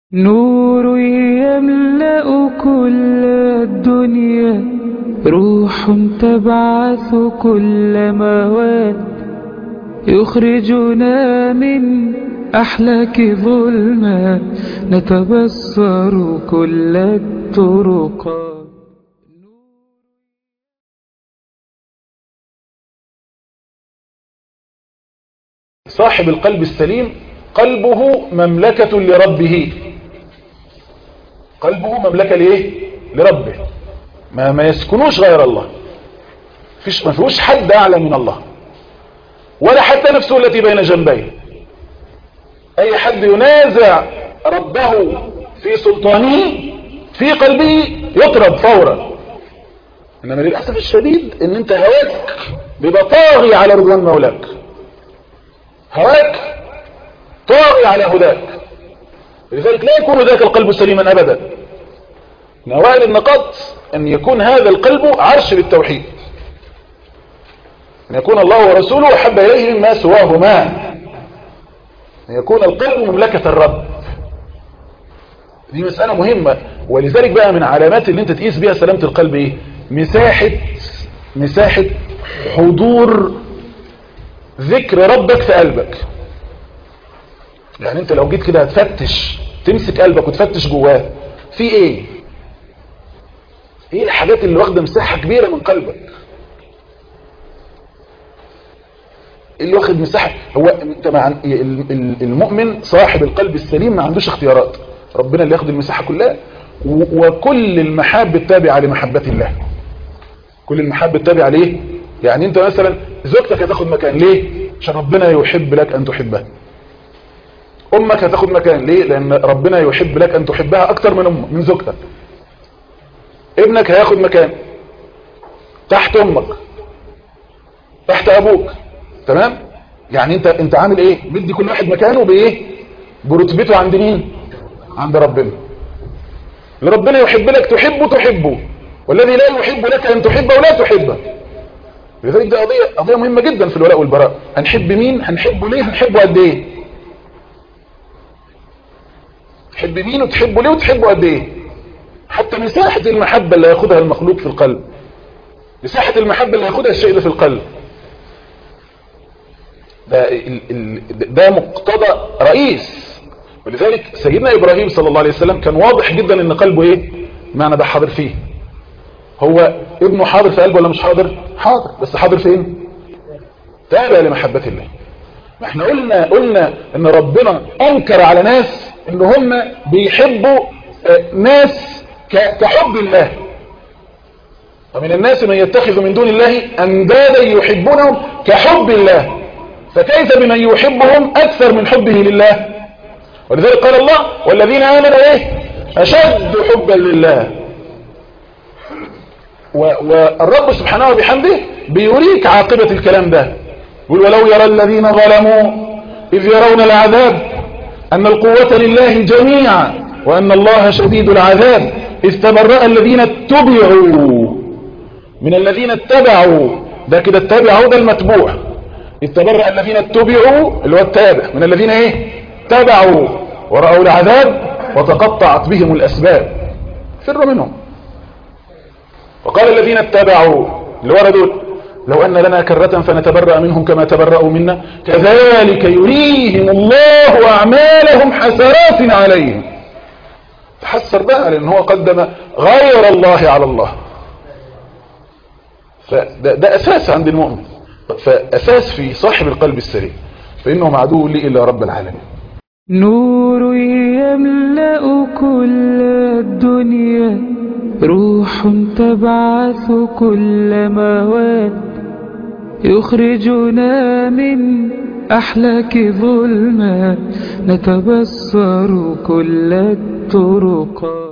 نور يملأ كل الدنيا روح تبعث كل مواد يخرجنا من أحلاك ظلمات نتبصر كل الطرقات صاحب القلب السليم قلبه مملكة لربه قلبه مملكة لإيه لربه ما, ما يسكنوش غير الله فيش ما فيهوش حد أعلى من الله ولا حتى نفسه التي بين جنبيه أي حد ينازع ربه في سلطانه في قلبه يطرد فورا إنما للأسف الشديد إن أنت هواك بيبقى طاغي على رضوان مولاك هواك طاغي على هداك لذلك لا يكون ذاك القلب سليما أبدا من أوائل النقاط أن يكون هذا القلب عرش للتوحيد أن يكون الله ورسوله أحب إليه مما سواهما أن يكون القلب مملكة الرب دي مسألة مهمة ولذلك بقى من علامات اللي انت تقيس بيها سلامة القلب ايه مساحة مساحة حضور ذكر ربك في قلبك يعني انت لو جيت كده هتفتش تمسك قلبك وتفتش جواه في ايه ايه الحاجات اللي واخده مساحه كبيره من قلبك اللي واخد مساحه هو انت مع المؤمن صاحب القلب السليم ما عندوش اختيارات ربنا اللي ياخد المساحه كلها وكل المحاب التابعه لمحبه الله كل المحاب التابعه ليه يعني انت مثلا زوجتك هتاخد مكان ليه عشان ربنا يحب لك ان تحبها امك هتاخد مكان ليه لان ربنا يحب لك ان تحبها اكتر من امك من زوجتك ابنك هياخد مكان تحت امك تحت ابوك تمام يعني انت انت عامل ايه مدي كل واحد مكانه بايه برتبته عند مين عند ربنا اللي ربنا يحب لك تحبه تحبه والذي لا يحب لك ان تحبه ولا تحبه لذلك دي قضيه قضيه مهمه جدا في الولاء والبراء هنحب مين هنحبه ليه هنحبه قد ايه تحب مين وتحبه ليه وتحبه قد ايه حتى مساحة المحبة اللي هياخدها المخلوق في القلب مساحة المحبة اللي هياخدها الشيء اللي في القلب ده, ال ال ده مقتضى رئيس ولذلك سيدنا إبراهيم صلى الله عليه وسلم كان واضح جدا ان قلبه ايه معنى ده حاضر فيه هو ابنه حاضر في قلبه ولا مش حاضر حاضر بس حاضر فين تابع لمحبة الله ما احنا قلنا قلنا ان ربنا انكر على ناس ان هم بيحبوا ناس كحب الله ومن الناس من يتخذ من دون الله أندادا يحبونهم كحب الله فكيف بمن يحبهم أكثر من حبه لله ولذلك قال الله والذين آمنوا إيه أشد حبا لله والرب سبحانه وبحمده بيريك عاقبة الكلام ده يقول ولو يرى الذين ظلموا إذ يرون العذاب أن القوة لله جميعا وأن الله شديد العذاب إذ تبرأ الذين اتبعوا من الذين اتبعوا ده كده اتبعوا ده المتبوع إذ تبرأ الذين اتبعوا اللي هو التابع من الذين ايه تبعوا ورأوا العذاب وتقطعت بهم الأسباب فر منهم وقال الذين اتبعوا اللي وردوا لو أن لنا كرة فنتبرأ منهم كما تبرأوا منا كذلك يريهم الله أعمالهم حسرات عليهم تحسر بقى لأن هو قدم غير الله على الله فده ده أساس عند المؤمن فأساس في صاحب القلب السليم فإنه معدو لي إلا رب العالمين نور يملأ كل الدنيا روح تبعث كل مواد يخرجنا من أحلاك ظلمات نتبصر كل الطرقات